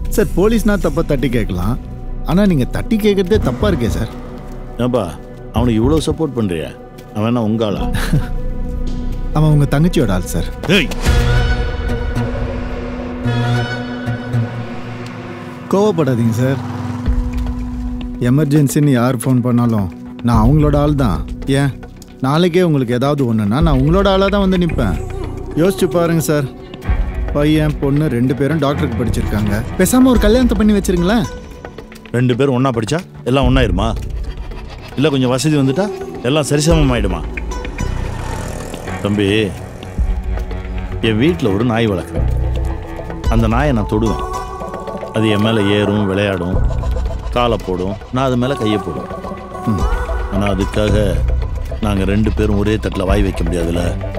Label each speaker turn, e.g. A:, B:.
A: sir போலீஸ்னா தப்பா தட்டி கேட்கலாம் ஆனா நீங்க தட்டி கேட்கறதே தப்பா இருக்கே சார்
B: ஏன்பா அவனுக்கு இவ்வளோ சப்போர்ட் பண்ணுறிய அவன் என்ன உங்காளா
A: அவன் உங்க தங்கச்சியோட ஆள் சார்
B: ஏய்
A: கோவப்படாதீங்க சார் எமர்ஜென்சின்னு யார் ஃபோன் பண்ணாலும் நான் அவங்களோட ஆள் தான் ஏன் நாளைக்கே உங்களுக்கு ஏதாவது ஒன்றுனா நான் உங்களோட ஆளாக தான் வந்து நிற்பேன் யோசிச்சு பாருங்க சார் பையன் பொண்ணு ரெண்டு பேரும் டாக்டருக்கு படிச்சிருக்காங்க பேசாமல் ஒரு கல்யாணத்தை பண்ணி வச்சிருங்களேன்
B: ரெண்டு பேரும் ஒன்றா படித்தா எல்லாம் ஒன்றாயிருமா இல்லை கொஞ்சம் வசதி வந்துட்டா எல்லாம் சரிசமம் ஆயிடுமா தம்பி என் வீட்டில் ஒரு நாய் வளர்க்குறேன் அந்த நாயை நான் தொடுவேன் அது என் மேலே ஏறும் விளையாடும் காலை போடும் நான் அது மேலே கையை போடுவேன் ஆனால் அதுக்காக நாங்கள் ரெண்டு பேரும் ஒரே தட்டில் வாய் வைக்க முடியாதுல்ல